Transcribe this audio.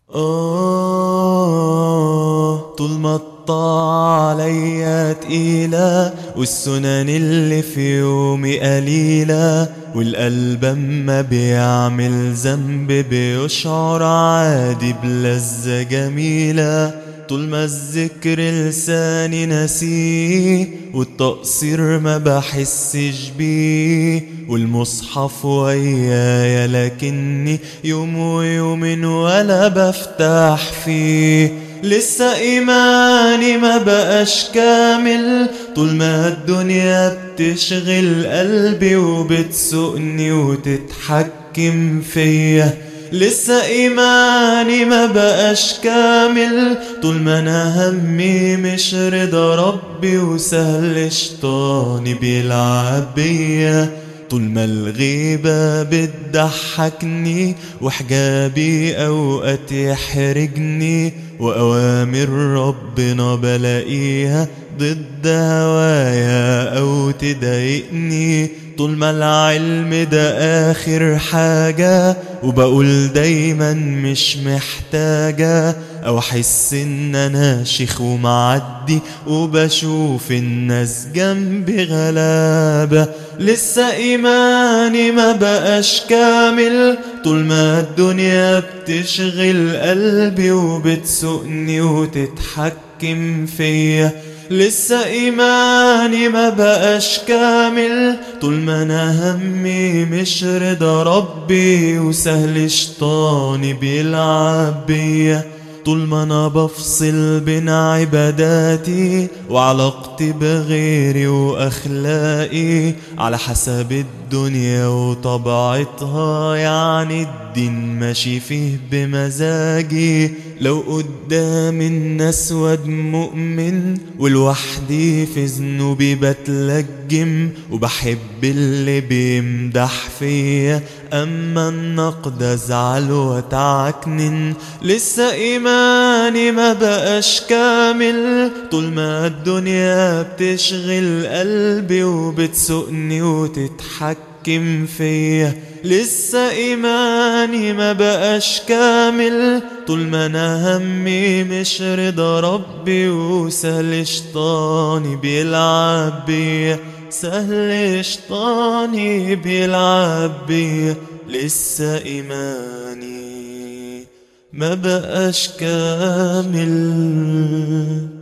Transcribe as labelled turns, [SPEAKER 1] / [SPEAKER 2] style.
[SPEAKER 1] آه طول ما الطاعة عليا تقيلة والسنن اللي في يومي قليلة والقلب اما بيعمل ذنب بيشعر عادي بلذة جميلة طول ما الذكر لساني نسيه والتقصير ما بحسش بيه والمصحف ويايا لكني يوم ويوم ولا بفتح فيه لسه إيماني ما بقاش كامل طول ما الدنيا بتشغل قلبي وبتسوقني وتتحكم فيا لسه إيماني ما بقاش كامل طول ما أنا همي مش رضا ربي وسهل شيطاني بيلعب بيا طول ما الغيبة بتضحكني وحجابي أوقات يحرجني وأوامر ربنا بلاقيها ضد هوايا أو تضايقني طول ما العلم ده آخر حاجة وبقول دايما مش محتاجة أو أحس إن أنا شيخ ومعدي وبشوف الناس جنبي غلابة لسه إيماني ما بقاش كامل طول ما الدنيا بتشغل قلبي وبتسوقني وتتحكم فيا لسه إيماني ما بقاش كامل طول ما أنا همي مش رضا ربي وسهل شيطاني بيلعب بيا طول ما أنا بفصل بين عباداتي وعلاقتي بغيري وأخلاقي على حسب الدنيا وطبيعتها يعني الدين ماشي فيه بمزاجي لو قدام الناس واد مؤمن ولوحدي في ذنوبي بتلجم وبحب اللي بيمدح فيا أما النقد أزعل وأتعكنن لسه إيماني ما بقاش كامل طول ما الدنيا بتشغل قلبي وبتسوقني وتتحكم فيا لسه إيماني ما بقاش كامل طول ما أنا همي مش رضا ربي وسهل شيطاني بيلعب بيا سهل شيطاني بيلعب بيا لسه إيماني ما بقاش كامل